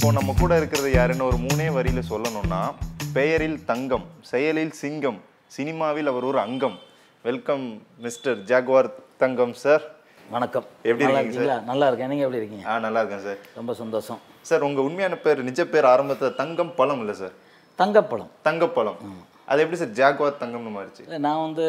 நம்ம கூட இருக்கிறது யாருன்னு ஒரு மூணே வரியில சொல்லணும்னா பெயரில் தங்கம் செயலில் சிங்கம் சினிமாவில் அவர் ஒரு அங்கம் welcome mister Jaguar Thangam sir வணக்கம் எப்படி நல்லா இருக்கீங்க இருக்கீங்களா நல்லா இருக்கேன் நீங்கள் எப்படி இருக்கீங்க ஆ நல்லா இருக்கேன் சார் ரொம்ப சந்தோஷம் சார் உங்க உண்மையான பேர் நிஜ பேர் ஆரம்பத்தில் தங்கம் பழம் இல்லை சார் தங்கப்பழம் தங்கப்பழம் அது எப்படி சார் ஜாகுவார் தங்கம்னு மாறிச்சு இல்ல, நான் வந்து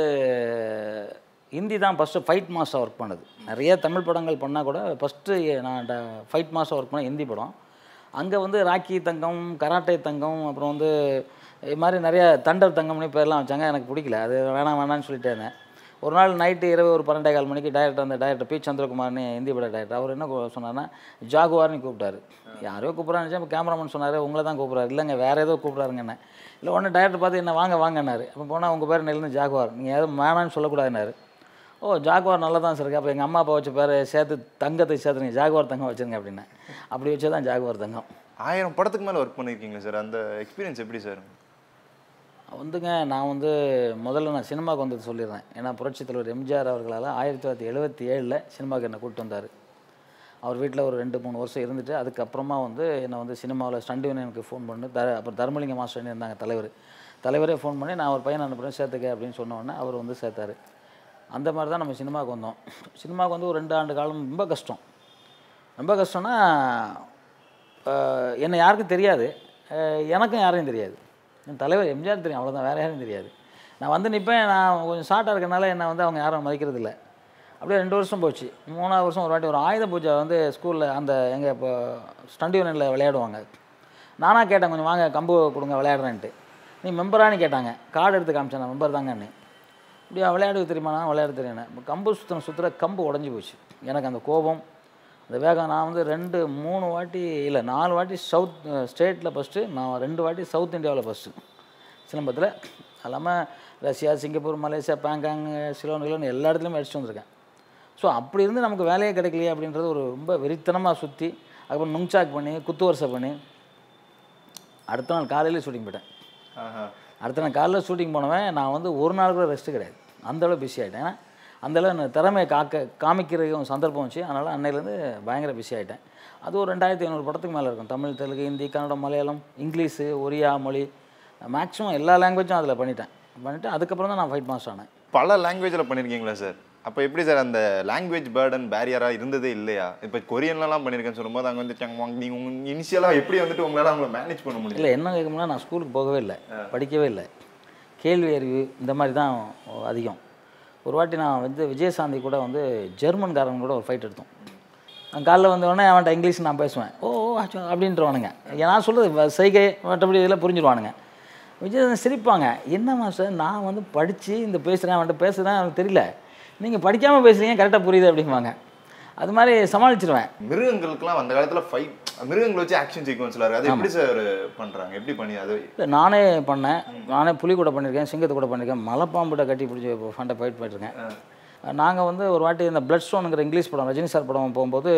ஹிந்தி தான் ஃபஸ்ட்டு ஃபைட் மாஸ்டர் ஒர்க் பண்ணது நிறைய தமிழ் படங்கள் பண்ணால் கூட ஃபஸ்ட்டு நான் ஃபைட் மாஸ்டர் ஒர்க் பண்ண ஹிந்தி படம் அங்கே வந்து ராக்கி தங்கம் கராட்டே தங்கம் அப்புறம் வந்து இது மாதிரி நிறைய தண்டர் தங்கம்னு பேர்லாம் வச்சாங்க எனக்கு பிடிக்கல அது வேணாம் வேணாம்னு சொல்லிட்டே இருந்தேன் ஒரு நாள் நைட்டு இரவு ஒரு பன்னெண்டே கால் மணிக்கு டைரக்டர் அந்த டைரக்டர் பி சந்திரகுமார்னு ஹிந்தி பட டைரக்டர் அவர் என்ன கூ- சொன்னார்னா ஜாகுவார்னு கூப்பிட்டாரு யாரையோ கூப்பிட்றான்னு இப்போ கேமராமேன் சொன்னார் உங்களை தான் கூப்பிட்றாரு இல்லைங்க வேறு ஏதோ கூப்பிட்றாருங்க என்ன இல்லை உடனே டைரக்டர் பார்த்து என்ன வாங்க வாங்கன்னாரு அப்போ போனால் உங்கள் பேர் நெல்லுன்னு ஜாகுவார் நீங்கள் எதுவும் வேணான்னு சொல்லக்கூடாதுன்னாரு ஓ ஜாகுவார் நல்லா தான் சார் இருக்கு அப்போ எங்கள் அம்மா அப்பா வச்ச பேர் சேர்த்து தங்கத்தை சேர்த்துருங்க ஜாகுவார் தங்கம் வச்சுருங்க அப்படின்னேன் அப்படி வச்சு தான் ஜாகுவார் தங்கம் ஆயிரம் படத்துக்கு மேல ஒர்க் பண்ணியிருக்கீங்களா சார் அந்த எக்ஸ்பீரியன்ஸ் எப்படி சார் வந்துங்க நான் வந்து முதல்ல நான் சினிமாவுக்கு வந்தது சொல்லிடுறேன் ஏன்னா புரட்சித் தலைவர் எம்ஜிஆர் அவர்களால் ஆயிரத்தி தொள்ளாயிரத்தி எழுபத்தி ஏழில் சினிமாவுக்கு என்னை கூப்பிட்டு வந்தார் அவர் வீட்டில் ஒரு ரெண்டு மூணு வருஷம் இருந்துட்டு அதுக்கப்புறமா வந்து என்னை வந்து சினிமாவில் ஸ்டண்ட் யூனியனுக்கு ஃபோன் பண்ணி தர அப்புறம் தர்மலிங்க மாஸ்டர்னு இருந்தாங்க தலைவர் தலைவரே ஃபோன் பண்ணி நான் ஒரு பையன் அனுப்புகிறேன் சேர்த்துக்க அப்படின்னு சொன்ன உடனே அவர் வந்து சேர்த்தாரு அந்த மாதிரி தான் நம்ம சினிமாவுக்கு வந்தோம் சினிமாவுக்கு வந்து ஒரு ரெண்டு ஆண்டு காலம் ரொம்ப கஷ்டம் ரொம்ப கஷ்டம்னா ஆஹ், என்னை யாருக்கும் தெரியாது ஆஹ், எனக்கும் யாரையும் தெரியாது என் தலைவர் எம்ஜிஆர் தெரியும் அவ்வளோதான் வேறு யாரும் தெரியாது நான் வந்து நிற்பேன் நான் கொஞ்சம் ஷார்ட்டாக இருக்கனால என்னை வந்து அவங்க யாரும் மதிக்கிறது இல்ல அப்படியே ரெண்டு வருஷம் போச்சு மூணாவது வருஷம் ஒரு வாட்டி ஒரு ஆயுத பூஜை வந்து ஸ்கூலில் அந்த எங்கள் இப்போ ஸ்டண்ட் யூனியனில் விளையாடுவாங்க நானாக கேட்டேன் கொஞ்சம் வாங்க கம்பு கொடுங்க விளையாடுறேன்ட்டு நீ மெம்பரானு கேட்டாங்க கார்டு எடுத்து காமிச்சேன் நான் மெம்பர் தாங்கன்னு இப்படியா விளையாட தெரியுமா நான் விளையாட தெரியும் இப்போ கம்பு சுத்தின சுற்றுற கம்பு உடஞ்சி போச்சு எனக்கு அந்த கோபம் அந்த வேகம் நான் வந்து ரெண்டு மூணு வாட்டி இல்லை நாலு வாட்டி சவுத் ஸ்டேட்டில் ஃபஸ்ட்டு நான் ரெண்டு வாட்டி சவுத் இந்தியாவில் ஃபஸ்ட்டு சிலம்பத்தில் அது இல்லாமல் Russia Singapore Malaysia Bangkok Ceylon கிலோன் எல்லா இடத்துலையுமே அடிச்சுட்டு வந்திருக்கேன் ஸோ அப்படி இருந்து நமக்கு வேலையே கிடைக்கலையே அப்படின்றது ஒரு ரொம்ப வெறித்தனமாக சுற்றி அதுக்கப்புறம் நுங்சாக் பண்ணி குத்து வரிசை பண்ணி அடுத்த நாள் காலையிலே ஷூட்டிங் போயிட்டேன் ஆஹா அடுத்த நாள் காலையில் ஷூட்டிங் போனவன் நான் வந்து ஒரு நாள் கூட ரெஸ்ட்டு கிடையாது அந்த அளவு பிஸி ஆகிட்டேன் ஏன்னா அந்த அளவு நான் திறமையை காக்க காமிக்கிறதுக்கும் சந்தர்ப்பம் வச்சு அதனால் அன்னையிலேருந்து பயங்கர பிஸி ஆகிட்டேன் அது ஒரு ரெண்டாயிரத்தி ஐநூறு படத்துக்கு மேலே இருக்கும் தமிழ் தெலுங்கு ஹிந்தி கன்னடம் மலையாளம் இங்கிலீஷு ஒரியா மொழி மேக்ஸிமம் எல்லா லாங்குவேஜும் அதில் பண்ணிட்டேன் பண்ணிவிட்டு அதுக்கப்புறம் தான் நான் ஃபைட் மாஸ்டர் ஆனேன் பல லாங்குவேஜில் பண்ணியிருக்கீங்களா சார் அப்போ எப்படி சார் அந்த லாங்குவேஜ் பேர்டன் பேரியராக இருந்ததே இல்லையா இப்போ கொரியன்லலாம் பண்ணியிருக்கேன்னு சொல்லும்போது அங்கே வந்து நீங்கள் உங்கள் இனிஷியலாக எப்படி வந்துட்டு உங்களால் அவங்கள மேனேஜ் பண்ண முடியும் இல்லை என்ன கேட்கும்னா நான் ஸ்கூலுக்கு போகவே இல்லை படிக்கவே இல்லை கேள்வி அறிவு இந்த மாதிரி தான் அதிகம் ஒரு வாட்டி நான் வந்து விஜயசாந்தி கூட வந்து ஜெர்மன்காரன் கூட ஒரு ஃபைட் எடுத்தோம் நான் காலைல வந்த உடனே அவன்கிட்ட இங்கிலீஷ் நான் பேசுவேன் ஓ ஓ, அச்சோ அப்படின்றவானுங்க நான் சொல்கிறது செய்கை மற்றபடி இதெல்லாம் புரிஞ்சிருவானுங்க விஜய் சிரிப்பாங்க என்ன மாஸ்டர் நான் வந்து படித்து இந்த பேசுகிறேன் அவன்கிட்ட பேசுகிறேன் அவனுக்கு தெரியல நீங்கள் படிக்காமல் பேசுகிறீங்க கரெக்டாக புரியுது அப்படிம்பாங்க அது மாதிரி சமாளிச்சிருவேன் மிருகங்களுக்குலாம் அந்த காலத்தில் ஃபைட் மிருகங்களை வச்சு ஆக்ஷன் சீக்வன்ஸ்ல இருக்கு அது எப்படி சார் பண்ணுறாங்க எப்படி பண்ணி அது இல்லை நானே பண்ணேன் நானே புலி கூட பண்ணியிருக்கேன் சிங்கத்தை கூட பண்ணியிருக்கேன் மலைப்பாம்பிட்ட கட்டி பிடிச்சி ஃபண்டை ஃபைட் பண்ணியிருக்கேன் நாங்கள் வந்து ஒரு வாட்டி இந்த பிளட் ஸ்டோனுங்கிற இங்கிலீஷ் படம் ரஜினி சார் படம் போகும்போது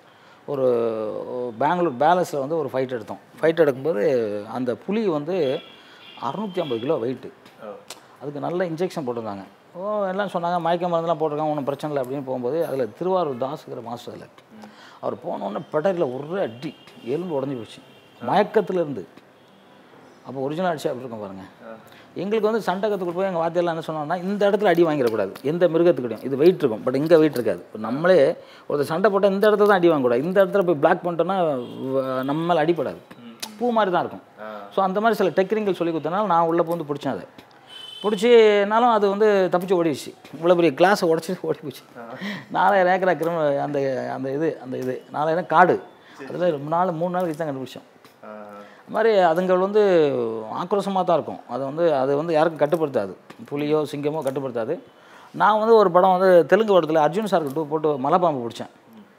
ஒரு பெங்களூர் பேலஸில் வந்து ஒரு ஃபைட் எடுத்தோம் ஃபைட் எடுக்கும்போது அந்த புலி வந்து அறுநூற்றி ஐம்பது கிலோ வெயிட்டு அதுக்கு நல்ல இன்ஜெக்ஷன் போட்டிருந்தாங்க ஓ எல்லாம் சொன்னாங்க மயக்க மருந்துலாம் போட்டிருக்காங்க ஒன்றும் பிரச்சனை இல்லை அப்படின்னு போகும்போது அதில் திருவாரூர் தாஸுங்கிற மாஸ்டர் அதில் அவர் போனோடனே பெடரில் ஒரு அடி எலும்பு உடஞ்சி போச்சு மயக்கத்துல இருந்து அப்போ ஒரிஜினல் அடிச்சு அப்படி இருக்கும் பாருங்க எங்களுக்கு வந்து சண்டை கற்றுக்கிட்டு போய் எங்கள் வாத்தியெல்லாம் என்ன சொன்னோம்னா இந்த இடத்துல அடி வாங்கிடக்கூடாது எந்த மிருகத்துக்கிட்டையும் இது வெயிட் இருக்கும் பட் இங்கே வெயிட் இருக்காது இப்போ நம்மளே ஒருத்தர் சண்டை போட்டால் இந்த இடத்துல தான் அடி வாங்கக்கூடாது இந்த இடத்துல போய் பிளாக் பண்ணிட்டோம்னா வ- நம்ம மேலே அடிப்படாது பூ மாதிரி தான் இருக்கும் ஸோ அந்த மாதிரி சில டெக்னிக்கல் சொல்லி கொடுத்தனால நான் உள்ளே வந்து பிடிச்சேன் அதை பிடிச்சினாலும் அது வந்து தப்பிச்சு ஓடிடுச்சு இவ்வளோ பெரிய கிளாஸை உடச்சி ஓடி போச்சு நாலாயிரம் ஏக்கரா கிரம அந்த அந்த இது அந்த இது நாலாயிரம் காடு அதில் ரொம்ப நாள் மூணு நாள் கழிச்சு தான் கண்டுபிடிச்சோம் அது மாதிரி அதுங்கள் வந்து ஆக்ரோஷமாக தான் இருக்கும் அது வந்து அது வந்து யாருக்கும் கட்டுப்படுத்தாது புலியோ சிங்கமோ கட்டுப்படுத்தாது நான் வந்து ஒரு படம் வந்து தெலுங்கு படத்தில் அர்ஜுன் சாருக்கு டூ போட்டு மலைப்பாம்பு பிடிச்சேன்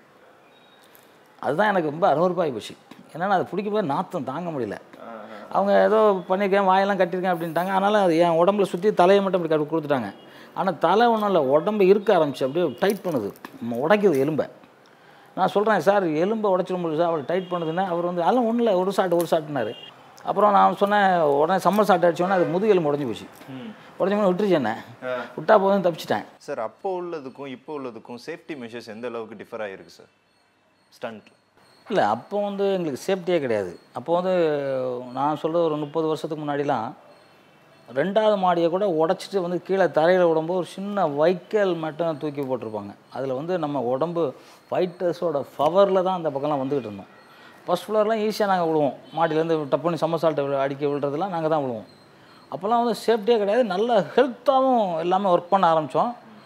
அதுதான் எனக்கு ரொம்ப அருவருப்பாகி போச்சு என்னன்னா அது பிடிக்கும் போது நாத்தம் தாங்க முடியல அவங்க ஏதோ பண்ணியிருக்கேன் வாயெல்லாம் கட்டியிருக்கேன் அப்படின்ட்டாங்க அதனால் அது என் உடம்புல சுற்றி தலையை மட்டும் அப்படி கட்டு கொடுத்துட்டாங்க ஆனால் தலை ஒன்றும் இல்லை உடம்பு இருக்க ஆரம்பிச்சு அப்படியே டைட் பண்ணுது ம- உடைக்குது எலும்பை நான் சொல்கிறேன் சார் எலும்பை உடச்சிட முடியும் சார் அவள் டைட் பண்ணுதுன்னா அவர் வந்து அதெல்லாம் ஒன்றும் இல்லை ஒரு ஷாட் ஒரு ஷாட்னாரு அப்புறம் நான் சொன்னேன் உடனே சம்மர் ஷாட் அடிச்சோன்னே அது முதுகு எலும்பு உடஞ்சி போச்சு உடஞ்சி போது விட்டுருச்சு என்ன விட்டா போதும் தப்பிச்சிட்டேன் சார் அப்போ உள்ளதுக்கும் இப்போ உள்ளதுக்கும் சேஃப்டி மெஷர்ஸ் எந்த அளவுக்கு டிஃபர் ஆகிருக்கு சார் ஸ்டண்ட் இல்லை அப்போ வந்து எங்களுக்கு சேஃப்டியே கிடையாது அப்போ வந்து நான் சொல்கிறது ஒரு முப்பது வருஷத்துக்கு முன்னாடிலாம் ரெண்டாவது மாடியை கூட உடச்சிட்டு வந்து கீழே தரையில் விடும்போது ஒரு சின்ன வைக்கல் மட்டும் தூக்கி போட்டிருப்பாங்க அதில் வந்து நம்ம உடம்பு ஃபைட்டர்ஸோட பவரில் தான் அந்த பக்கம்லாம் வந்துக்கிட்டு இருந்தோம் ஃபஸ்ட் ஃப்ளோர்லாம் ஈஸியாக நாங்கள் விழுவோம் மாடியிலேருந்து டப்புன்னு சம்மசால்ட்டை அடிக்க விழுறதுலாம் நாங்கள் தான் விழுவோம் அப்போல்லாம் வந்து சேஃப்டியே கிடையாது நல்ல ஹெல்த்தாகவும் எல்லாமே ஒர்க் பண்ண ஆரம்பித்தோம்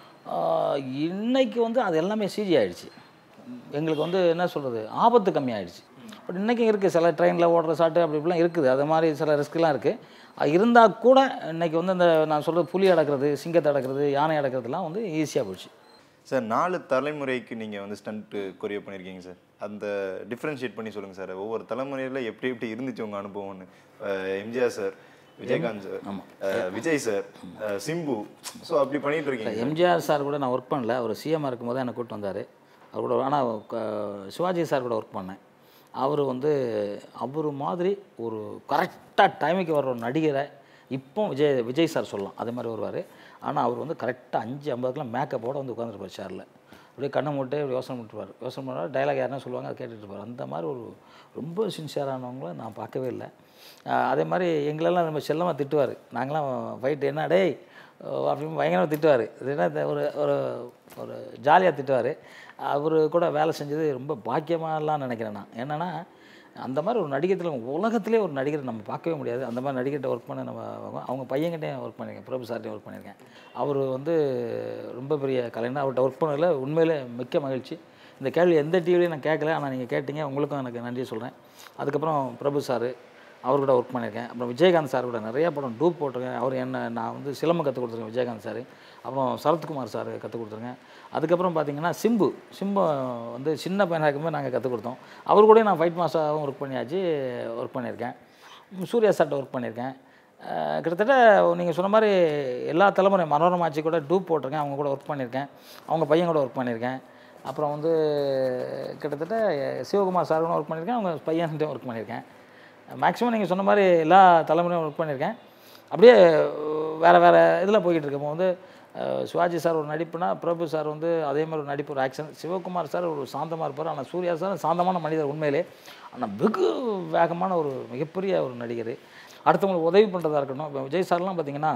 இன்னைக்கு வந்து அது எல்லாமே சிஜி ஆயிடுச்சு எங்களுக்கு வந்து என்ன சொல்கிறது ஆபத்து கம்மியாயிடுச்சு பட் இன்றைக்கும் இருக்குது சில ட்ரெயினில் ஓடுற சாட்டு அப்படி இப்படிலாம் இருக்குது அது மாதிரி சில ரிஸ்க்லாம் இருக்குது இருந்தால் கூட இன்றைக்கி வந்து இந்த நான் சொல்கிறது புலி அடக்கிறது சிங்கத்தை அடக்கிறது யானை அடக்கிறதுலாம் வந்து ஈஸியாக போயிடுச்சு சார் நாலு தலைமுறைக்கு நீங்கள் வந்து ஸ்டண்ட்டு கொரியோ பண்ணியிருக்கீங்க சார் அந்த டிஃப்ரென்ஷியேட் பண்ணி சொல்லுங்கள் சார் ஒவ்வொரு தலைமுறையில் எப்படி எப்படி இருந்துச்சு உங்கள் அனுபவம்னு அஹ் எம்ஜிஆர் சார் விஜயகாந்த் சார் அஹ் விஜய் சார் அஹ் சிம்பு ஸோ அப்படி பண்ணிட்டு இருக்கீங்க எம்ஜிஆர் சார் கூட நான் ஒர்க் பண்ணல அவர் சிஎம்மாக இருக்கும்போது என்னை கூப்பிட்டு வந்தார் அவர் கூட ஆனால் சிவாஜி சார் கூட ஒர்க் பண்ணேன் அவர் வந்து அவர் மாதிரி ஒரு கரெக்டாக டைமுக்கு வர்ற ஒரு நடிகரை இப்போ விஜய் விஜய் சார் சொல்லலாம் அதே மாதிரி வருவார் ஆனால் அவர் வந்து கரெக்டாக அஞ்சு ஐம்பதுக்குலாம் மேக்கப்போட வந்து உட்காந்துருப்பார் சேரில் அப்படியே கண்ணை மூட்டு இப்படி யோசனை பண்ணிட்டுருவார் யோசனை பண்ணுவார் டைலாக் யாருன்னா சொல்லுவாங்க அதை கேட்டுட்டு இருப்பார் அந்த மாதிரி ஒரு ரொம்ப சின்சியரானவங்கள நான் பார்க்கவே இல்லை ஆஹ் அதே மாதிரி எங்களெல்லாம் நம்ம செல்லமாக திட்டுவார் நாங்களாம் ஃபைட்டு என்ன டேய் அஹ் அப்படின்னு பயங்கரமாக திட்டுவார் இது என்ன இந்த ஒரு ஒரு ஒரு ஜாலியாக திட்டுவார் அவர் கூட வேலை செஞ்சது ரொம்ப பாக்கியமாலாம் நினைக்கிறேன் நான் என்னென்னா அந்த மாதிரி ஒரு நடிகத்தில் உலகத்திலே ஒரு நடிகரை நம்ம பார்க்கவே முடியாது அந்த மாதிரி நடிகர்கிட்ட ஒர்க் பண்ண நம்ம அவங்க பையன்கிட்டையும் ஒர்க் பண்ணியிருக்கேன் பிரபு சார்ட்டையும் ஒர்க் பண்ணியிருக்கேன் அவர் வந்து ரொம்ப பெரிய கலைஞர் அவர்கிட்ட ஒர்க் பண்ணதில் உண்மையிலே மிக்க மகிழ்ச்சி இந்த கேள்வி எந்த டிவிலையும் நான் கேட்கல ஆனால் நீங்கள் கேட்டீங்க உங்களுக்கும் எனக்கு நன்றி சொல்கிறேன் அதுக்கப்புறம் பிரபு சார் அவர் கூட ஒர்க் பண்ணியிருக்கேன் அப்புறம் விஜயகாந்த் சார் கூட நிறைய படம் டூப் போட்டிருக்கேன் அவர் என்ன நான் வந்து சிலம்பம் கற்றுக் கொடுத்துருக்கேன் விஜயகாந்த் சார் அப்புறம் சரத்குமார் சார் கற்றுக் கொடுத்துருக்கேன் அதுக்கப்புறம் பார்த்தீங்கன்னா சிம்பு சிம்பு வந்து சின்ன பையனாக இருக்கும்போது நாங்கள் கற்றுக் கொடுத்தோம் அவர் கூட நான் ஃபைட் மாஸ்டராகவும் ஒர்க் பண்ணியாச்சு ஒர்க் பண்ணியிருக்கேன் சூர்யா சார்ட்ட ஒர்க் பண்ணியிருக்கேன் அஹ் கிட்டத்தட்ட நீங்கள் சொன்ன மாதிரி எல்லா தலைமுறை மனோரமாச்சி கூட டூப் போட்டிருக்கேன் அவங்க கூட ஒர்க் பண்ணியிருக்கேன் அவங்க பையன் கூட ஒர்க் பண்ணியிருக்கேன் அப்புறம் வந்து கிட்டத்தட்ட சிவகுமார் சார் கூட ஒர்க் பண்ணியிருக்கேன் அவங்க பையன்கிட்டையும் ஒர்க் பண்ணியிருக்கேன் மேக்ஸிமம் நீங்கள் சொன்ன மாதிரி எல்லா தலைமுறையும் ஒர்க் பண்ணியிருக்கேன் அப்படியே வேறு வேறு இதில் போய்கிட்டு இருக்கோம் வந்து அஹ், சிவாஜி சார் ஒரு நடிப்புனா பிரபு சார் வந்து அதே மாதிரி ஒரு நடிப்பு ஒரு ஆக்ஷன் சிவகுமார் சார் ஒரு சாந்தமாக இருப்பார் ஆனால் சூர்யா சார் சாந்தமான மனிதர் உண்மையிலே ஆனால் வெகு வேகமான ஒரு மிகப்பெரிய ஒரு நடிகர் அடுத்தவங்களுக்கு உதவி பண்ணுறதா இருக்கட்டும் இப்போ விஜய் சார்லாம் பார்த்தீங்கன்னா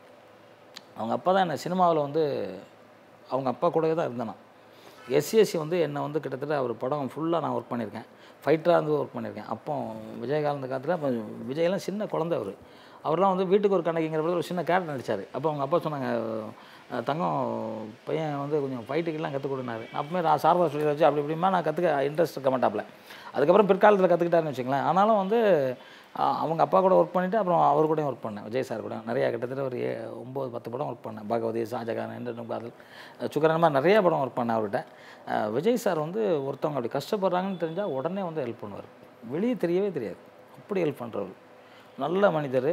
அவங்க அப்பா தான் என்ன சினிமாவில் வந்து அவங்க அப்பா கூடவே தான் இருந்தேன் நான் எஸ்சிஎஸ்சி வந்து என்னை வந்து கிட்டத்தட்ட அவர் படம் ஃபுல்லாக நான் ஒர்க் பண்ணியிருக்கேன் ஃபைட்டராக இருந்து ஒர்க் பண்ணியிருக்கேன் அப்போ விஜயகாந்த் காலத்தில் அப்போ விஜயெல்லாம் சின்ன குழந்தை அவர் அவர்லாம் வந்து வீட்டுக்கு ஒரு கணக்குங்கிற போது ஒரு சின்ன கேரக்டர் நடிச்சார் அப்போ அவங்க அப்பா சொன்னாங்க "அஹ், தங்கம் பையன் வந்து கொஞ்சம் ஃபைட்டுக்கெல்லாம் கற்றுக் கொடுனாரு அப்பவுமே நான் சார்பாக சொல்லி வச்சு அப்படி இப்படிமா நான் கற்றுக்க இன்ட்ரெஸ்ட் இருக்க மாட்டாப்புல அதுக்கப்புறம் பிற்காலத்தில் கற்றுக்கிட்டாருன்னு வச்சுங்களேன் ஆனாலும் வந்து அஹ், அவங்க அப்பா கூட ஒர்க் பண்ணிவிட்டு அப்புறம் அவர் கூடயும் ஒர்க் பண்ணேன் விஜய் சார் கூட நிறையா கிட்டத்தட்ட ஒரு ஏ ஒம்பது பத்து படம் ஒர்க் பண்ணேன் பகவதி ஷாஜகான் என்று காதல் அஹ், சுக்கரன் மாதிரி நிறைய படம் ஒர்க் பண்ணேன் அவர்கிட்ட அஹ், விஜய் சார் வந்து ஒருத்தவங்க அப்படி கஷ்டப்படுறாங்கன்னு தெரிஞ்சால் உடனே வந்து ஹெல்ப் பண்ணுவார் வெளியே தெரியவே தெரியாது அப்படி ஹெல்ப் பண்ணுறவர் நல்ல மனிதர்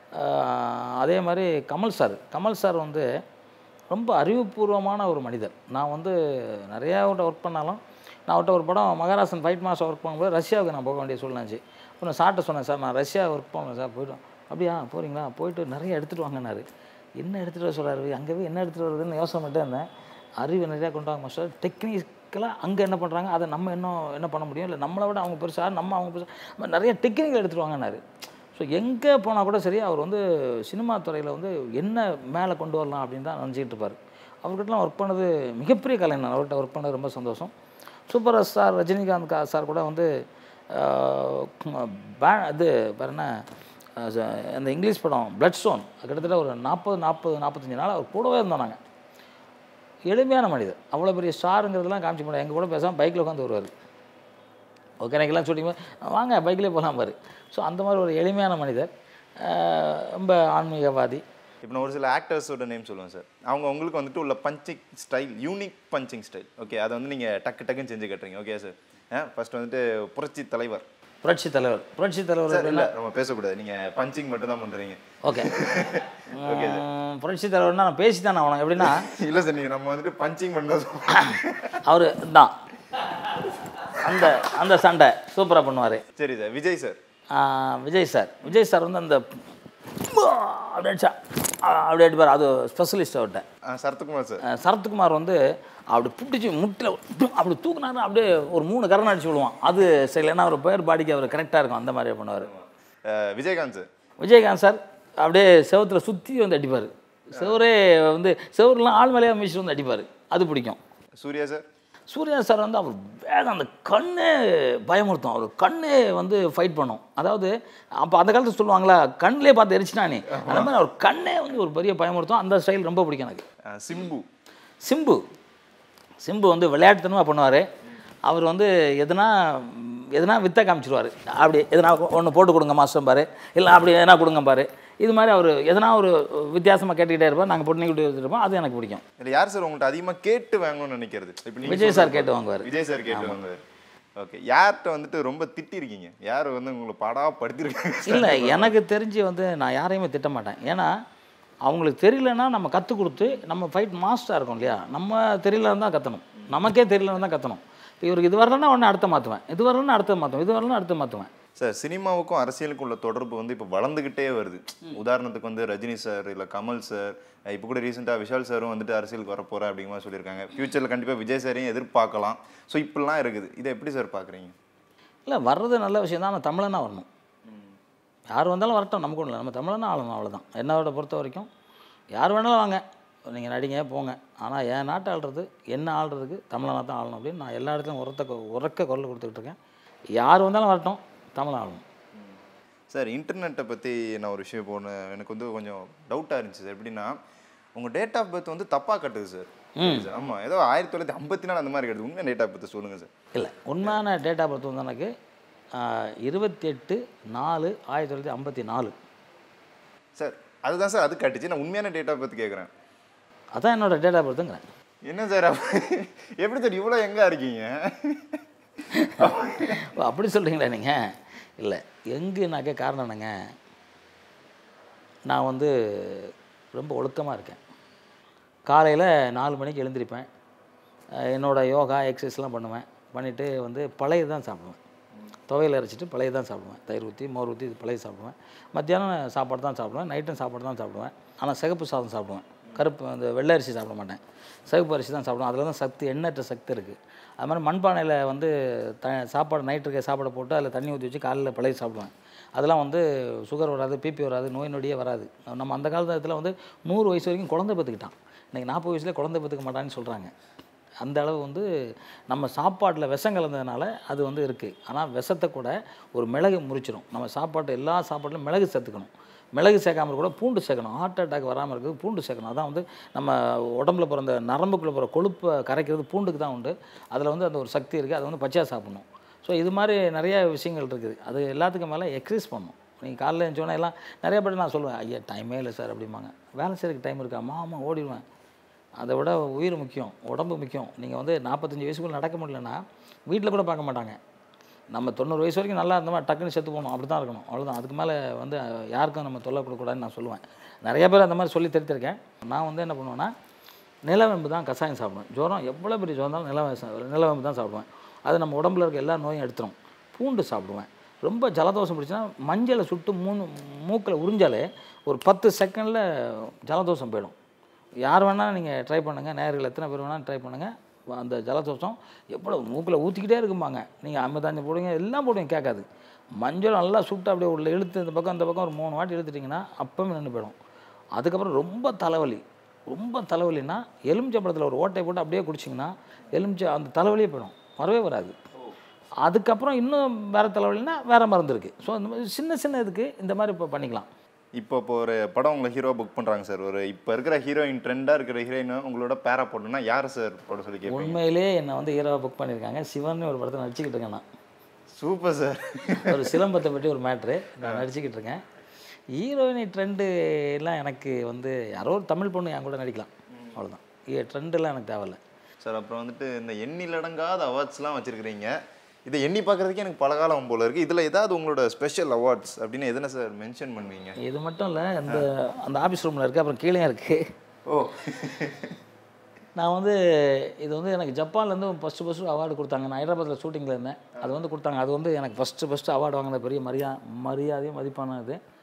அதே மாதிரி கமல் சார் கமல் சார் வந்து ரொம்ப அறிவுபூர்வமான ஒரு மனிதர் நான் வந்து நிறையா அவர்கிட்ட ஒர்க் பண்ணாலும் நான் அவர்கிட்ட ஒரு படம் மகாராசன் ஃபைட் மாஸ்டர் ஒர்க் பண்ணும்போது ரஷ்யாவுக்கு நான் போக வேண்டிய சூழ்நிலை அப்புறம் நான் சார்ட்ட சொன்னேன் சார் நான் ரஷ்யா ஒர்க் பண்ணுவேன் சார் போய்ட்டோம் அப்படியா போகிறீங்களா போயிட்டு நிறைய எடுத்துகிட்டு வாங்கினாரு என்ன எடுத்துகிட்டு வர சொல்கிறாரு அங்கே போய் என்ன எடுத்துகிட்டு வருதுன்னு யோசனை பண்ணிட்டே இருந்தேன் அறிவு நிறையா கொண்டு வாங்க மாஸ்டர் டெக்னிக்கலாக அங்கே என்ன பண்ணுறாங்க அதை நம்ம இன்னும் என்ன பண்ண முடியும் இல்லை நம்மளை விட அவங்க பெருசா நம்ம அவங்க பெருசா நிறைய டெக்னிக்கல் எடுத்துகிட்டு வாங்கினாரு ஸோ எங்கே போனால் கூட சரி அவர் வந்து சினிமா துறையில் வந்து என்ன மேலே கொண்டு வரலாம் அப்படின்னு தான் நினச்சிக்கிட்டு இருப்பார் அவர்கிட்டலாம் ஒர்க் பண்ணது மிகப்பெரிய கலைஞர் அவர்கிட்ட ஒர்க் பண்ணது ரொம்ப சந்தோஷம் சூப்பர் ஸ்டார் ரஜினிகாந்த் கா- சார் கூட வந்து ஆஹ், பே இது வேறு என்ன ஆஹ், ச- அந்த இங்கிலீஷ் படம் பிளட் ஸ்டோன் கிட்டத்தட்ட ஒரு நாற்பது நாற்பது நாற்பத்தஞ்சு நாள் அவர் கூடவே இருந்தோம் நாங்கள் எளிமையான மனிதர் அவ்வளோ பெரிய ஸ்டாருங்கிறதெல்லாம் காமிச்சு முடியாது எங்கள் கூட பேசாமல் பைக்கில் உட்காந்து வருவார் ஓகே எனக்கெல்லாம் ஷூட்டிங் வாங்க பைக்லேயே போகலாம் பாரு ஸோ அந்த மாதிரி ஒரு எளிமையான மனிதர் ஆஹ் ரொம்ப ஆன்மீகவாதி இப்போ நான் ஒரு சில ஆக்டர்ஸோட நேம் சொல்லுவேன் சார் அவங்க உங்களுக்கு வந்துட்டு உள்ள punching style unique punching style okay அதை வந்து நீங்கள் டக்கு டக்குன்னு செஞ்சு கட்டுறீங்க ஓகே சார் ஆ ஃபர்ஸ்ட் வந்துட்டு புரட்சி தலைவர் புரட்சி தலைவர் புரட்சி தலைவர் சார் இல்லை நம்ம பேசக்கூடாது நீங்கள் பஞ்சிங் மட்டும் தான் பண்ணுறீங்க ஓகே உம், புரட்சி தலைவர்னா நான் பேசி தானே அவனை எப்படின்னா இல்லை சார் நீங்கள் நம்ம வந்துட்டு பஞ்சிங் மட்டும் தான் சொல்றோம். அவர் தான் அந்த அந்த சண்டை சூப்பராக பண்ணுவார் சரி sir Vijay sir Vijay sir Vijay sir வந்து அந்த அப்படிச்சா அ- அப்படி அடிப்பார் அது ஸ்பெஷலிஸ்ட் அவர்கிட்ட ஆ, சரத்குமார் சார் அஹ் சரத்குமார் வந்து அப்படி பிடிச்சி முட்டில் அப்படி தூக்குனாரு அப்படியே ஒரு மூணு கரணம் அடிச்சு விடுவான் அது சரி ஏன்னா அவர் பேர் பாடிக்கு அவர் கரெக்டாக இருக்கும் அந்த மாதிரி பண்ணுவார் அஹ், விஜயகாந்த் சார் விஜயகாந்த் சார் அப்படியே செவத்துல சுற்றி வந்து அடிப்பார் செவரே வந்து செவருலாம் ஆள் மேலேயே மிஷின் வந்து அடிப்பார் அது பிடிக்கும் சூர்யா சார் சூர்யா சார் வந்து அவர் வேகம் அந்த கண்ணே பயமுறுத்தும் அவர் கண்ணே வந்து ஃபைட் பண்ணும் அதாவது அப்போ அந்த காலத்துல சொல்லுவாங்களா கண்ணிலே பார்த்து எரிச்சிட்டானே அந்த மாதிரி அவர் கண்ணே வந்து ஒரு பெரிய பயமுறுத்தும் அந்த ஸ்டைல் ரொம்ப பிடிக்கும் எனக்கு அஹ், சிம்பு சிம்பு சிம்பு வந்து விளையாட்டுத்தனமாக பண்ணுவார் அவர் வந்து எதுனா எதுனா வித்தை காமிச்சிருவார் அப்படி எதுனா ஒன்று போட்டு கொடுங்க மாஸ்டர் பாரு இல்லை அப்படி எதனா கொடுங்க பாரு இது மாதிரி அவர் எதனா ஒரு வித்தியாசமாக கேட்டுக்கிட்டே இருப்பார் நாங்கள் பொண்ணு விட்டு வச்சுருப்போம் அது எனக்கு பிடிக்கும் இல்லை யார் சார் உங்கள்கிட்ட அதிகமாக கேட்டு வாங்கணும்னு நினைக்கிறது இப்போ நீங்க விஜய் சார் சொல்றது கேட்டு வாங்குவார் விஜய் சார் கேட்டு வாங்குவார் ஓகே யார்கிட்ட வந்துட்டு ரொம்ப திட்டிருக்கீங்க யார் வந்து உங்களை பாடா படுத்திருக்காங்க இல்லை எனக்கு தெரிஞ்சு வந்து நான் யாரையுமே திட்ட மாட்டேன் ஏன்னா அவங்களுக்கு தெரியலன்னா நம்ம கற்றுக் கொடுத்து நம்ம ஃபைட் மாஸ்டராக இருக்கோம் இல்லையா நம்ம தெரியலன்னு தான் கற்றணும் நமக்கே தெரியலன்னு தான் கற்றணும் இப்போ இவருக்கு இது வரலன்னா உடனே அடுத்த மாற்றுவேன் இது வரலன்னா அடுத்த மாற்றுவேன் இது வரலன்னா அடுத்த மாற்றுவேன் சார் சினிமாவுக்கும் அரசியலுக்கும் உள்ள தொடர்பு வந்து இப்போ வளர்ந்துக்கிட்டே வருது உதாரணத்துக்கு வந்து ரஜினி சார் இல்லை கமல் சார் இப்போ கூட ரீசெண்டாக விஷால் சாரும் வந்துட்டு அரசியலுக்கு வர போகிறேன் அப்படிங்கிற மாதிரி சொல்லியிருக்காங்க ஃப்யூச்சரில் கண்டிப்பாக விஜய் சாரையும் எதிர்பார்க்கலாம் ஸோ இப்படிலாம் இருக்குது இதை எப்படி சார் பார்க்குறீங்க இல்லை வர்றது நல்ல விஷயம் தான் ஆனால் தமிழனா வரணும் யார் வந்தாலும் வரட்டும் நமக்கு ஒன்றும் இல்லை நம்ம தமிழனா ஆளணும் அவ்வளோதான் என்னோட பொறுத்த வரைக்கும் யார் வேணாலும் வாங்க நீங்கள் நடிங்க போங்க ஆனால் என் நாட்டை ஆள்றது என்ன ஆள்றதுக்கு தமிழனா தான் ஆளணும் அப்படின்னு நான் எல்லா இடத்துலையும் உரத்த கொ- உரக்க குரல் கொடுத்துக்கிட்டு இருக்கேன் யார் வந்தாலும் வரட்டும் தமிழ் ஆளணும் சார் இன்டர்நெட்டை பற்றி நான் ஒரு விஷயம் போன எனக்கு வந்து கொஞ்சம் டவுட்டாக இருந்துச்சு சார் எப்படின்னா உங்கள் டேட் ஆஃப் பர்த் வந்து தப்பாக கட்டுது சார் ஆமாம் ஏதோ ஆயிரத்தி தொள்ளாயிரத்தி ஐம்பத்தி நாலு அந்த மாதிரி கட்டுது உண்மையாக டேட் ஆஃப் பர்த் சொல்லுங்கள் சார் இல்லை உண்மையான டேட் ஆஃப் பர்த் வந்து எனக்கு இருபத்தி எட்டு நாலு ஆயிரத்தி தொள்ளாயிரத்தி ஐம்பத்தி நாலு சார் அதுதான் சார் அது கட்டுச்சு நான் உண்மையான டேட் ஆஃப் பர்த் கேட்குறேன் அதான் என்னோட டேட் ஆஃப் பர்த்துங்கிறேன் என்ன சார் எப்படி சார் இவ்வளோ எங்கே இருக்கீங்க ஓ, அப்படி சொல்கிறீங்களா நீங்கள் இல்லை எங்குனாக்க காரணம் என்னங்க நான் வந்து ரொம்ப ஒழுக்கமாக இருக்கேன் காலையில் நாலு மணிக்கு எழுந்திருப்பேன் அஹ் என்னோட யோகா எக்ஸசைஸ்லாம் பண்ணுவேன் பண்ணிவிட்டு வந்து பழைய தான் சாப்பிடுவேன் துவையல் அரைச்சிட்டு பழைய தான் சாப்பிடுவேன் தயிர் ஊற்றி மோர் ஊற்றி இது பழைய சாப்பிடுவேன் மத்தியானம் சாப்பாடு தான் சாப்பிடுவேன் நைட்டும் சாப்பாடு தான் சாப்பிடுவேன் ஆனால் சிகப்பு சாதம் சாப்பிடுவேன் கருப்பு அந்த வெள்ளை அரிசி சாப்பிட மாட்டேன் சிகப்பு அரிசி தான் சாப்பிடுவேன் அதில் தான் சக்தி எண்ணற்ற சக்தி இருக்குது அது மாதிரி மண்பானையில் வந்து த சாப்பாடு நைட்டு இருக்க சாப்பாடை போட்டு அதில் தண்ணி ஊற்றி வச்சு காலையில் பழைய சாப்பிடுவேன் அதெல்லாம் வந்து சுகர் வராது பிபி வராது நோய் நொடியே வராது நம்ம அந்த காலத்தில் வந்து நூறு வயசு வரைக்கும் குழந்தை பெற்றுக்கிட்டான் இன்றைக்கி நாற்பது வயசுலேயே குழந்தை பெற்றுக்க மாட்டான்னு சொல்கிறாங்க அந்த அளவு வந்து நம்ம சாப்பாட்டில் விஷம் கலந்ததுனால அது வந்து இருக்குது ஆனால் விஷத்தை கூட ஒரு மிளகு முறிச்சிடும் நம்ம சாப்பாட்டு எல்லா சாப்பாட்டிலும் மிளகு சேர்த்துக்கணும் மிளகு சேர்க்காம கூட பூண்டு சேர்க்கணும் ஹார்ட் அட்டாக் வராமல் இருக்குது பூண்டு சேர்க்கணும் அதான் வந்து நம்ம உடம்புல பிறந்த நரம்புக்குள்ளே போகிற கொழுப்பை கரைக்கிறது பூண்டுக்கு தான் உண்டு அதில் வந்து அந்த ஒரு சக்தி இருக்குது அதை வந்து பச்சையாக சாப்பிடணும் ஸோ இது மாதிரி நிறைய விஷயங்கள் இருக்குது அது எல்லாத்துக்கும் மேலே எக்ஸசைஸ் பண்ணணும் நீங்கள் காலைல எழுந்தோடனே எல்லாம் நிறைய பேர் நான் சொல்லுவேன் ஐயா டைமே இல்லை சார் அப்படிம்பாங்க வேலை செய்யறதுக்கு டைம் இருக்கா ஆமாம் ஓடிடுவேன் அதை விட உயிர் முக்கியம் உடம்பு முக்கியம் நீங்கள் வந்து நாற்பத்தஞ்சு வயசுக்குள்ள நடக்க முடியலன்னா வீட்டில் கூட பார்க்க மாட்டாங்க நம்ம தொண்ணூறு வயசு வரைக்கும் நல்லா இருந்தோமா டக்குன்னு செத்து போகணும் அப்படி தான் இருக்கணும் அவ்வளோதான் அதுக்கு மேலே வந்து அஹ், யாருக்கும் நம்ம தொல்லை கொடுக்கக்கூடாதுன்னு நான் சொல்லுவேன் நிறைய பேர் அந்த மாதிரி சொல்லி தெரித்திருக்கேன் நான் வந்து என்ன பண்ணுவேன்னா நிலவேம்பு தான் கஷாயம் சாப்பிடுவேன் ஜுரம் எவ்வளோ பெரிய ஜுரம் இருந்தாலும் நிலவே நிலவேம்பு தான் சாப்பிடுவேன் அது நம்ம உடம்புல இருக்க எல்லா நோயும் எடுத்துரும் பூண்டு சாப்பிடுவேன் ரொம்ப ஜலதோஷம் பிடிச்சுன்னா மஞ்சளை சுட்டு மூணு மூக்கில் உறிஞ்சாலே ஒரு பத்து செகண்டில் ஜலதோஷம் போயிடும் யார் வேணால் நீங்கள் ட்ரை பண்ணுங்கள் நேர்கள் எத்தனை பேர் வேணாலும் ட்ரை பண்ணுங்கள் அந்த ஜலதோஷம் எவ்வளோ மூக்கில் ஊற்றிக்கிட்டே இருக்குமாங்க நீங்கள் அமிர்தாஞ்சு போடுவீங்க எல்லாம் போடுவீங்க கேட்காது மஞ்சள் நல்லா சுட்டு அப்படியே உள்ள இழுத்து இந்த பக்கம் இந்த பக்கம் ஒரு மூணு வாட்டி இழுத்துட்டிங்கன்னா அப்பவே நின்று போயிடும் அதுக்கப்புறம் ரொம்ப தலைவலி ரொம்ப தலைவலின்னா எலுமிச்சம்பழத்தில் ஒரு ஓட்டை போட்டு அப்படியே குடிச்சிங்கன்னா எலுமிச்சை அந்த தலைவலியே போயிடும் வரவே வராது அதுக்கப்புறம் இன்னும் வேறு தலைவலின்னா வேறு மருந்து இருக்குது ஸோ இந்த மாதிரி சின்ன சின்ன இதுக்கு இந்த மாதிரி இப்போ பண்ணிக்கலாம் இப்போ இப்போ ஒரு படம் உங்களை ஹீரோ புக் பண்ணுறாங்க சார் ஒரு இப்போ இருக்கிற ஹீரோயின் ட்ரெண்டாக இருக்கிற ஹீரோயின் உங்களோட பேரா போடணும்னா யார் சார் போட சொல்லி கேட்பீங்க உண்மையிலே என்னை வந்து ஹீரோவை புக் பண்ணியிருக்காங்க சிவன் ஒரு படத்தில் நடிச்சுக்கிட்டு இருக்கேன் நான் சூப்பர் சார் ஒரு சிலம்பத்தை பற்றி ஒரு மேட்ரு நான் நடிச்சுக்கிட்டு இருக்கேன் ஹீரோயினி ட்ரெண்டு எல்லாம் எனக்கு வந்து யாரோ ஒரு தமிழ் பொண்ணு என் கூட நடிக்கலாம் அவ்வளோதான் ட்ரெண்டெல்லாம் எனக்கு தேவையில்ல சார் அப்புறம் வந்துட்டு இந்த எண்ணிலடங்காத அவார்ட்ஸ்லாம் வச்சிருக்கிறீங்க இதை எண்ணி பார்க்கறதுக்கே எனக்கு பல காலம் போல இருக்கு இதில் ஏதாவது உங்களோட ஸ்பெஷல் அவார்ட்ஸ் அப்படின்னு எதனா சார் மென்ஷன் பண்ணுவீங்க இது மட்டும் இல்லை அந்த அந்த ஆஃபீஸ் ரூமில் இருக்குது அப்புறம் கீழே இருக்குது ஓ நான் வந்து இது வந்து எனக்கு ஜப்பான்லேருந்து ஃபஸ்ட்டு ஃபஸ்ட்டு அவார்டு கொடுத்தாங்க நான் ஹைதராபாத்தில் ஷூட்டிங்கில் இருந்தேன் அது வந்து கொடுத்தாங்க அது வந்து எனக்கு ஃபஸ்ட்டு ஃபஸ்ட்டு அவார்டு வாங்கின பெரிய மரியா மரியாதையும் மதிப்பான இது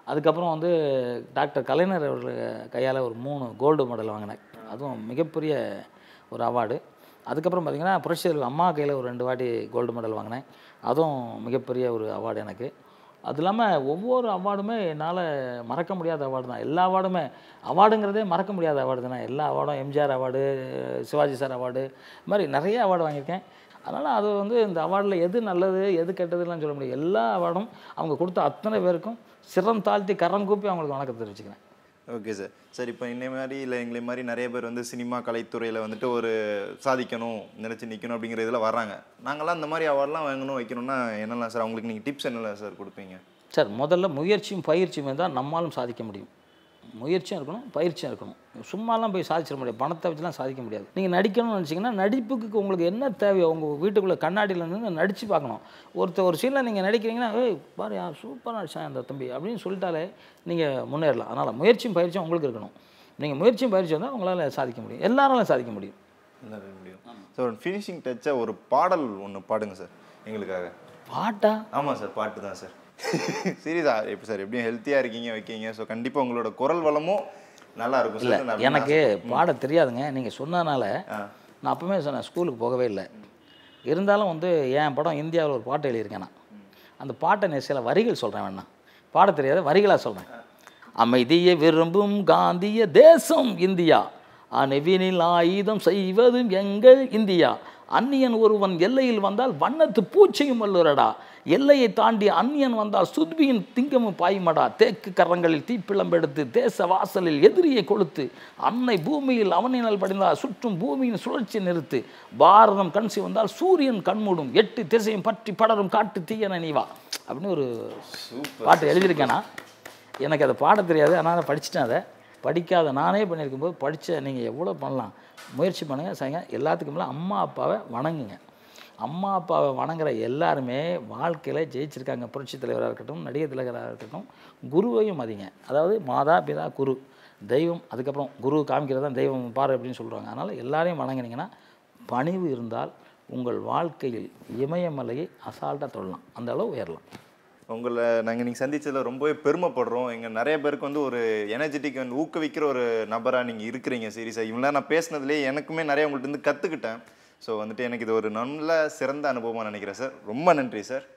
அதுக்கப்புறம் வந்து டாக்டர் கலைஞர் அவர்கள் கையால் ஒரு மூணு கோல்டு மெடல் வாங்கினேன் அதுவும் மிகப்பெரிய ஒரு அவார்டு அதுக்கப்புறம் பார்த்திங்கன்னா புரட்சி தலைவர் அம்மா கையில் ஒரு ரெண்டு வாட்டி கோல்டு மெடல் வாங்கினேன் அதுவும் மிகப்பெரிய ஒரு அவார்டு எனக்கு அது இல்லாமல் ஒவ்வொரு அவார்டுமே என்னால் மறக்க முடியாத அவார்டு தான் எல்லா அவார்டுமே அவார்டுங்கிறதே மறக்க முடியாத அவார்டு தானே எல்லா அவார்டும் MGR award Sivaji sir award இது மாதிரி நிறைய அவார்டு வாங்கியிருக்கேன் அதனால் அது வந்து இந்த அவார்டில் எது நல்லது எது கெட்டதுலாம் சொல்ல முடியும் எல்லா அவார்டும் அவங்க கொடுத்த அத்தனை பேருக்கும் சிரம் தாழ்த்தி கரம் கூப்பி அவங்களுக்கு வணக்கத்தை தெரிவிச்சுக்கிறேன் ஓகே சார் சார் இப்போ இன்னை மாதிரி இல்லை எங்களை மாதிரி நிறைய பேர் வந்து சினிமா கலைத்துறையில் வந்துட்டு ஒரு சாதிக்கணும் நினச்சி நிற்கணும் அப்படிங்கிற இதில் வர்றாங்க நாங்களாம் இந்த மாதிரி அவார்ட்லாம் வாங்கணும் வைக்கணும்னா என்னெல்லாம் சார் அவங்களுக்கு நீங்கள் டிப்ஸ் என்னெல்லாம் சார் கொடுப்பீங்க சார் முதல்ல முயற்சியும் பயிற்சியும் இருந்தால் நம்மாலும் சாதிக்க முடியும் முயற்சியும் இருக்கணும் பயிற்சியும் இருக்கணும் சும்மாலாம் போய் சாதிச்சிட முடியாது பணத்தை வச்சுலாம் சாதிக்க முடியாது நீங்கள் நடிக்கணும்னு நினச்சிங்கன்னா நடிப்புக்கு உங்களுக்கு என்ன தேவையோ உங்கள் வீட்டுக்குள்ளே கண்ணாடியில் நின்று நடித்து பார்க்கணும் ஒருத்தர் ஒரு சீனில் நீங்கள் நடிக்கிறீங்கன்னா ஏய் பாரு யார் சூப்பராக நடிச்சான் அந்த தம்பி அப்படின்னு சொல்லிட்டாலே நீங்கள் முன்னேறலாம் அதனால் முயற்சியும் பயிற்சியும் உங்களுக்கு இருக்கணும் நீங்கள் முயற்சியும் பயிற்சி வந்தால் உங்களால் சாதிக்க முடியும் எல்லாராலும் சாதிக்க முடியும் நிறைய முடியும் ஸோ ஃபினிஷிங் டச்சாக ஒரு பாடல் ஒன்று பாடுங்க சார் எங்களுக்காக பாட்டா ஆமாம் சார் பாட்டு தான் சார் சீரியஸா எப்படி சார் எப்படியும் ஹெல்த்தியாக இருக்கீங்க வைக்கீங்க ஸோ கண்டிப்பாக உங்களோட குரல் வளமும் நல்லா இருக்கும் இல்லை சார் நான் எனக்கு பாட தெரியாதுங்க நீங்கள் சொன்னதுனால ஆ. நான் அப்பவுமே சொன்னேன் ஸ்கூலுக்கு போகவே இல்லை இருந்தாலும் வந்து என் படம் இந்தியாவில் ஒரு பாட்டு எழுதியிருக்கேன் நான் அந்த பாட்டை நான் சில வரிகள் சொல்கிறேன் வேணா பாட தெரியாத வரிகளாக சொல்கிறேன் அமைதியை விரும்பும் காந்திய தேசம் இந்தியா அணுவினில் ஆயுதம் செய்வதும் எங்கள் இந்தியா அந்நியன் ஒருவன் எல்லையில் வந்தால் வண்ணத்து பூச்சையும் வல்லுரடா எல்லையை தாண்டி அந்நியன் வந்தால் சுத்பியின் திங்கமும் பாயுமடா தேக்கு கரங்களில் தீப்பிளம்பெடுத்து தேச வாசலில் எதிரியை கொளுத்து அன்னை பூமியில் அவனினால் படிந்தால் சுற்றும் பூமியின் சுழற்சி நிறுத்து பாரதம் கண்சி வந்தால் சூரியன் கண்மூடும் எட்டு திசையும் பற்றி படரும் காட்டு தீயன நீவா அப்படின்னு ஒரு பாட்டு எழுதியிருக்கேனா எனக்கு அதை பாட தெரியாது அதனால் படிச்சிட்டேன் அதை படிக்காத நானே பண்ணியிருக்கும் போது படித்த நீங்கள் எவ்வளோ பண்ணலாம் முயற்சி பண்ணுங்கள் செய்யுங்க எல்லாத்துக்கும் மேலே அம்மா அப்பாவை வணங்குங்க அம்மா அப்பாவை வணங்குற எல்லாருமே வாழ்க்கையில் ஜெயிச்சிருக்காங்க புரட்சி தலைவராக இருக்கட்டும் நடிகர் திலகராக இருக்கட்டும் குருவையும் மதிங்க அதாவது மாதா பிதா குரு தெய்வம் அதுக்கப்புறம் குரு காமிக்கிறது தான் தெய்வம் பாரு அப்படின்னு சொல்கிறாங்க அதனால் எல்லாரையும் வணங்குனீங்கன்னா பணிவு இருந்தால் உங்கள் வாழ்க்கையில் இமயமலையை அசால்ட்டாக தொழலாம் அந்த அளவு உயரலாம் உங்களை நாங்கள் நீங்கள் சந்திச்சதில் ரொம்பவே பெருமைப்படுறோம் எங்கள் நிறைய பேருக்கு வந்து ஒரு எனர்ஜெட்டிக் வந்து ஊக்குவிக்கிற ஒரு நபராக நீங்கள் இருக்கிறீங்க சீரியஸாக இவ்வளோ நான் பேசினதுலேயே எனக்குமே நிறைய உங்கள்ட்ட இருந்து கற்றுக்கிட்டேன் ஸோ வந்துட்டு எனக்கு இது ஒரு நல்ல சிறந்த அனுபவமாக நினைக்கிறேன் சார் ரொம்ப நன்றி சார்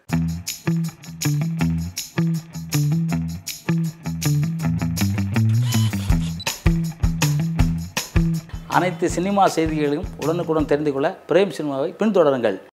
அனைத்து சினிமா செய்திகளையும் உடனுக்குடன் தெரிந்து கொள்ள பிரேம் சினிமாவை பின்தொடருங்கள்